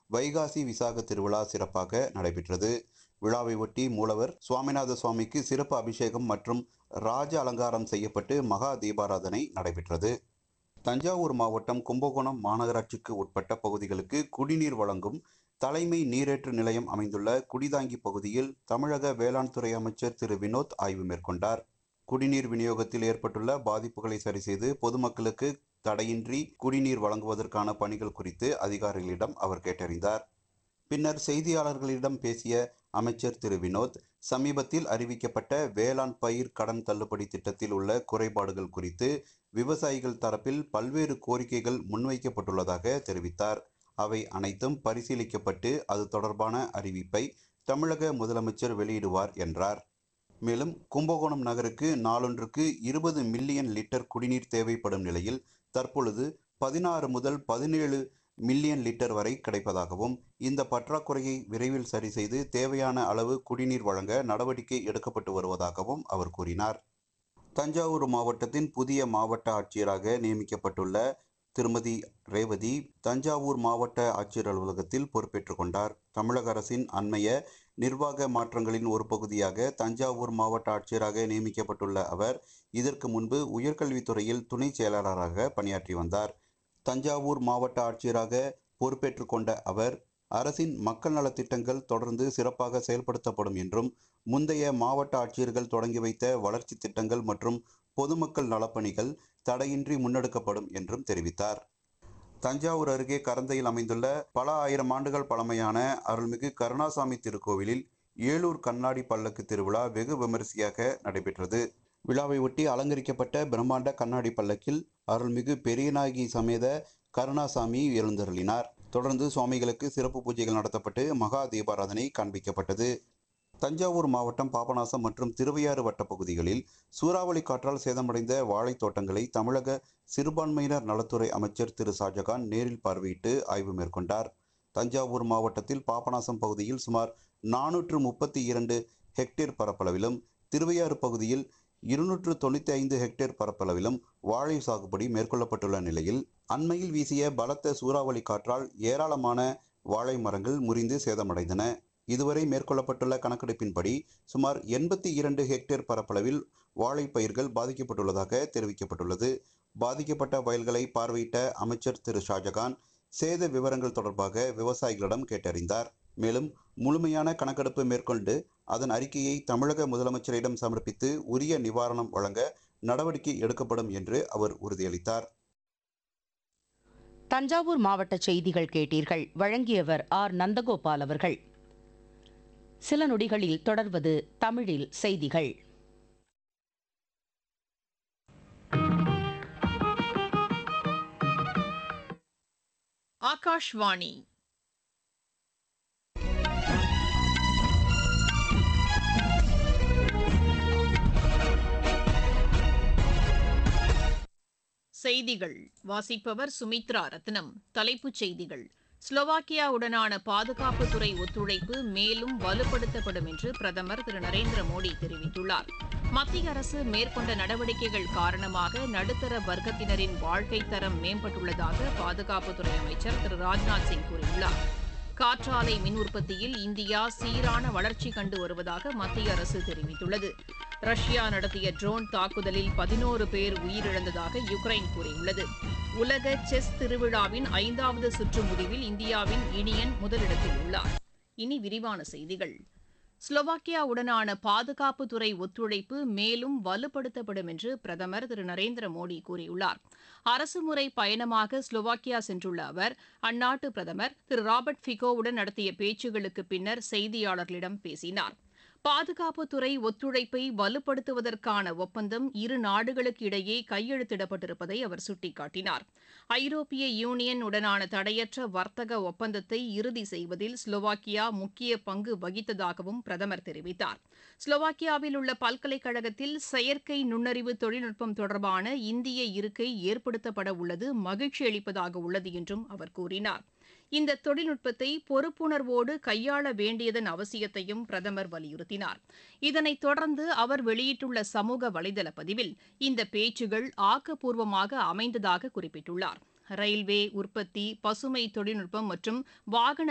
வைகாசி விசாக திருவிழா சிறப்பாக நடைபெற்றது விழாவை ஒட்டி மூலவர் சுவாமிநாத சுவாமிக்கு சிறப்பு அபிஷேகம் மற்றும் ராஜ அலங்காரம் செய்யப்பட்டு மகா தீபாராதனை நடைபெற்றது தஞ்சாவூர் மாவட்டம் கும்பகோணம் மாநகராட்சிக்கு உட்பட்ட பகுதிகளுக்கு குடிநீர் வழங்கும் தலைமை நீரேற்று நிலையம் அமைந்துள்ள குடிதாங்கி பகுதியில் தமிழக வேளாண் துறை அமைச்சர் திரு வினோத் ஆய்வு மேற்கொண்டார் குடிநீர் விநியோகத்தில் ஏற்பட்டுள்ள பாதிப்புகளை சரிசெய்து பொதுமக்களுக்கு தடையின்றி குடிநீர் வழங்குவதற்கான பணிகள் குறித்து அதிகாரிகளிடம் அவர் கேட்டறிந்தார் பின்னர் செய்தியாளர்களிடம் பேசிய அமைச்சர் திரு வினோத் சமீபத்தில் அறிவிக்கப்பட்ட வேளாண் பயிர் கடன் தள்ளுபடி திட்டத்தில் உள்ள குறைபாடுகள் குறித்து விவசாயிகள் தரப்பில் பல்வேறு கோரிக்கைகள் முன்வைக்கப்பட்டுள்ளதாக தெரிவித்தார் அவை அனைத்தும் பரிசீலிக்கப்பட்டு அது தொடர்பான அறிவிப்பை தமிழக முதலமைச்சர் வெளியிடுவார் என்றார் மேலும் கும்பகோணம் நகருக்கு நாளொன்றுக்கு இருபது மில்லியன் லிட்டர் குடிநீர் தேவைப்படும் நிலையில் தற்பொழுது பதினாறு முதல் பதினேழு மில்லியன் லிட்டர் வரை கிடைப்பதாகவும் இந்த பற்றாக்குறையை விரைவில் சரி செய்து தேவையான அளவு குடிநீர் வழங்க நடவடிக்கை எடுக்கப்பட்டு வருவதாகவும் அவர் கூறினார் தஞ்சாவூர் மாவட்டத்தின் புதிய மாவட்ட ஆட்சியராக நியமிக்கப்பட்டுள்ள திருமதி ரேவதி தஞ்சாவூர் மாவட்ட ஆட்சியர் அலுவலகத்தில் பொறுப்பேற்றுக் கொண்டார் தமிழக அரசின் அண்மைய நிர்வாக மாற்றங்களின் ஒரு பகுதியாக தஞ்சாவூர் மாவட்ட ஆட்சியராக நியமிக்கப்பட்டுள்ள அவர் இதற்கு முன்பு உயர்கல்வித்துறையில் துணை செயலாளராக பணியாற்றி வந்தார் தஞ்சாவூர் மாவட்ட ஆட்சியராக பொறுப்பேற்றுக் கொண்ட அவர் அரசின் மக்கள் நலத்திட்டங்கள் தொடர்ந்து சிறப்பாக செயல்படுத்தப்படும் என்றும் முந்தைய மாவட்ட ஆட்சியர்கள் தொடங்கி வைத்த வளர்ச்சி திட்டங்கள் மற்றும் பொதுமக்கள் நலப்பணிகள் தடையின்றி முன்னெடுக்கப்படும் என்றும் தெரிவித்தார் தஞ்சாவூர் அருகே கரந்தையில் அமைந்துள்ள பல ஆயிரம் ஆண்டுகள் பழமையான அருள்மிகு கருணாசாமி திருக்கோவிலில் ஏலூர் கண்ணாடி பல்லக்கு திருவிழா வெகு விமரிசையாக நடைபெற்றது விழாவை ஒட்டி அலங்கரிக்கப்பட்ட பிரம்மாண்ட கண்ணாடி பல்லக்கில் அருள்மிகு பெரியநாயகி சமேத கருணாசாமி எழுந்தருளினார் தொடர்ந்து சுவாமிகளுக்கு சிறப்பு பூஜைகள் நடத்தப்பட்டு மகா தீபாராதனை காண்பிக்கப்பட்டது தஞ்சாவூர் மாவட்டம் பாபநாசம் மற்றும் திருவையாறு வட்ட பகுதிகளில் சூறாவளி காற்றால் சேதமடைந்த வாழைத் தோட்டங்களை தமிழக சிறுபான்மையினர் நலத்துறை அமைச்சர் திரு ஷாஜகான் நேரில் பார்வையிட்டு ஆய்வு மேற்கொண்டார் தஞ்சாவூர் மாவட்டத்தில் பாபநாசம் பகுதியில் சுமார் நானூற்று முப்பத்தி இரண்டு ஹெக்டேர் பரப்பளவிலும் திருவையாறு பகுதியில் இருநூற்று தொண்ணூற்றி ஐந்து ஹெக்டேர் பரப்பளவிலும் வாழை சாகுபடி மேற்கொள்ளப்பட்டுள்ள நிலையில் அண்மையில் வீசிய பலத்த சூறாவளி காற்றால் ஏராளமான வாழை மரங்கள் முறிந்து சேதமடைந்தன இதுவரை மேற்கொள்ளப்பட்டுள்ள கணக்கெடுப்பின்படி சுமார் எண்பத்தி இரண்டு ஹெக்டேர் பரப்பளவில் வாழை பயிர்கள் பாதிக்கப்பட்டுள்ளதாக தெரிவிக்கப்பட்டுள்ளது பாதிக்கப்பட்ட வயல்களை பார்வையிட்ட அமைச்சர் திரு ஷாஜகான் சேத விவரங்கள் தொடர்பாக விவசாயிகளிடம் கேட்டறிந்தார் மேலும் முழுமையான கணக்கெடுப்பு மேற்கொண்டு அதன் அறிக்கையை தமிழக முதலமைச்சரிடம் சமர்ப்பித்து உரிய நிவாரணம் வழங்க நடவடிக்கை எடுக்கப்படும் என்று அவர் உறுதியளித்தார் தஞ்சாவூர் மாவட்ட செய்திகள் கேட்டீர்கள் வழங்கியவர் ஆர் நந்தகோபால் அவர்கள் சில நொடிகளில் தொடர்வது தமிழில் செய்திகள் ஆகாஷ்வாணி செய்திகள் வாசிப்பவர் சுமித்ரா ரத்னம் தலைப்புச் செய்திகள் ஸ்லோவாக்கியாவுடனான பாதுகாப்புத்துறை ஒத்துழைப்பு மேலும் வலுப்படுத்தப்படும் என்று பிரதமர் திரு நரேந்திர மோடி தெரிவித்துள்ளார் மத்திய அரசு மேற்கொண்ட நடவடிக்கைகள் காரணமாக நடுத்தர வர்க்கத்தினரின் வாழ்க்கை தரம் மேம்பட்டுள்ளதாக பாதுகாப்புத்துறை அமைச்சர் திரு ராஜ்நாத் சிங் கூறியுள்ளார் காற்றாலை மின் உற்பத்தியில் இந்தியா சீரான வளர்ச்சி கண்டு வருவதாக மத்திய அரசு தெரிவித்துள்ளது ரஷ்யா நடத்திய ட்ரோன் தாக்குதலில் பதினோரு பேர் உயிரிழந்ததாக யுக்ரைன் கூறியுள்ளது உலக செஸ் திருவிழாவின் ஐந்தாவது சுற்று முடிவில் இந்தியாவின் இனியன் முதலிடத்தில் உள்ளார் இனி விரிவான செய்திகள் ஸ்லோவாக்கியாவுடனான பாதுகாப்புத்துறை ஒத்துழைப்பு மேலும் வலுப்படுத்தப்படும் என்று பிரதமர் திரு நரேந்திர மோடி கூறியுள்ளார் அரசுமுறை பயணமாக ஸ்லோவாக்கியா சென்றுள்ள அவர் அந்நாட்டு பிரதமர் திரு ராபர்ட் ஃபிகோவுடன் நடத்திய பேச்சுகளுக்கு பின்னர் செய்தியாளர்களிடம் பேசினார் பாதுகாப்புத்துறை ஒத்துழைப்பை வலுப்படுத்துவதற்கான ஒப்பந்தம் இரு நாடுகளுக்கு இடையே கையெழுத்திடப்பட்டிருப்பதை அவர் சுட்டிக்காட்டினார் ஐரோப்பிய யூனியன் உடனான தடையற்ற வர்த்தக ஒப்பந்தத்தை இறுதி செய்வதில் ஸ்லோவாக்கியா முக்கிய பங்கு வகித்ததாகவும் பிரதமர் தெரிவித்தார் ஸ்லோவாக்கியாவில் உள்ள பல்கலைக்கழகத்தில் செயற்கை நுண்ணறிவு தொழில்நுட்பம் தொடர்பான இந்திய இருக்கை ஏற்படுத்தப்பட உள்ளது மகிழ்ச்சி அளிப்பதாக உள்ளது என்றும் அவர் கூறினார் இந்த தொழில்நுட்பத்தை பொறுப்புணர்வோடு கையாள வேண்டியதன் அவசியத்தையும் பிரதமர் வலியுறுத்தினார் இதனைத் தொடர்ந்து அவர் வெளியிட்டுள்ள சமூக வலைதள பதிவில் இந்த பேச்சுகள் ஆக்கப்பூர்வமாக அமைந்ததாக குறிப்பிட்டுள்ளார் ரயில்வே உற்பத்தி பசுமை தொழில்நுட்பம் மற்றும் வாகன